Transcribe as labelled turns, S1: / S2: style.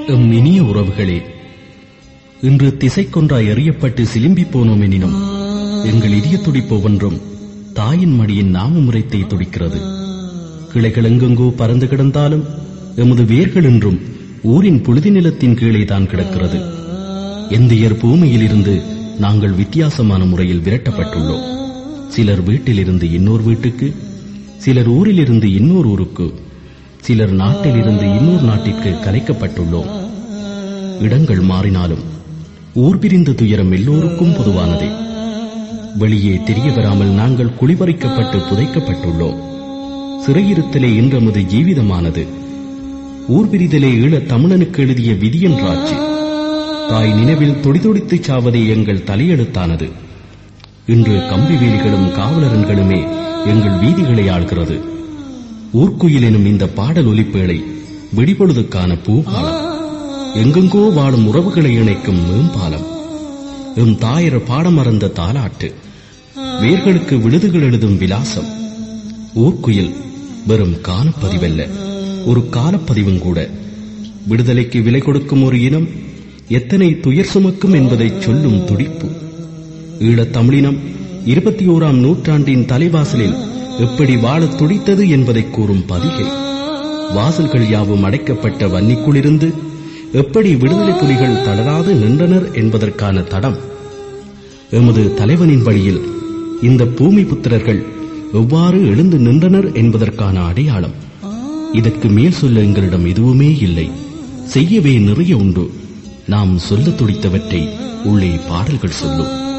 S1: M இனிய உறவுகளே இன்று திசைக்கொன்றாய் எறியப்பட்டு சிலும்பி போனோம் எனினும் எங்கள் இதய துடிப்பு ஒன்றும் தாயின் மடியின் நாம முறைத்தை துடிக்கிறது கிளைகள் எங்கெங்கோ பறந்து கிடந்தாலும் எமது வேர்கள் என்றும் ஊரின் புழுதி நிலத்தின் கீழே தான் கிடக்கிறது எந்தையர் பூமியிலிருந்து நாங்கள் வித்தியாசமான முறையில் விரட்டப்பட்டுள்ளோம் சிலர் வீட்டிலிருந்து இன்னொரு வீட்டுக்கு சிலர் ஊரிலிருந்து இன்னொரு ஊருக்கு சிலர் நாட்டிலிருந்து இன்னொரு நாட்டிற்கு கலைக்கப்பட்டுள்ளோம் இடங்கள் மாறினாலும் ஊர் பிரிந்த துயரம் எல்லோருக்கும் பொதுவானதே வெளியே தெரிய வராமல் நாங்கள் குளிபறிக்கப்பட்டு புதைக்கப்பட்டுள்ளோம் சிறையிருத்தலே இன்றமது ஜீவிதமானது ஊர் பிரிதலே ஈழத் தமிழனுக்கு எழுதிய விதியன் ராட்சி தாய் நினைவில் துடிதுடித்துச் சாவதே எங்கள் தலையெழுத்தானது இன்று கம்பி வேலிகளும் காவலரன்களுமே எங்கள் வீதிகளை ஆள்கிறது ஊர்க்குயில் எனும் இந்த பாடல் ஒலிப்பேளை விடிபொழுதுக்கான பூபாலம் எங்கெங்கோ வாழும் உறவுகளை இணைக்கும் மேம்பாலம் எம் தாயர் பாடமறந்த தாலாட்டு வேர்களுக்கு விடுதுகள் எழுதும் விலாசம் ஊர்க்குயில் வெறும் காலப்பதிவல்ல ஒரு காலப்பதிவும் கூட விடுதலைக்கு விலை கொடுக்கும் ஒரு இனம் எத்தனை துயர் சுமக்கும் என்பதை சொல்லும் துடிப்பு ஈழத் தமிழினம் இருபத்தி ஓராம் நூற்றாண்டின் தலைவாசலில் எப்படி வாழத் துடித்தது என்பதை கூறும் பதிகை வாசல்கள் யாவும் அடைக்கப்பட்ட வன்னிக்குளிருந்து எப்படி விடுதலை புலிகள் தளராது நின்றனர் என்பதற்கான தடம் எமது தலைவனின் வழியில் இந்த பூமி புத்திரர்கள் எவ்வாறு எழுந்து நின்றனர் என்பதற்கான அடையாளம் இதற்கு மேல் சொல்ல எங்களிடம் எதுவுமே இல்லை செய்யவே நிறைய உண்டு நாம் சொல்ல துடித்தவற்றை உள்ளே பாடல்கள் சொல்லும்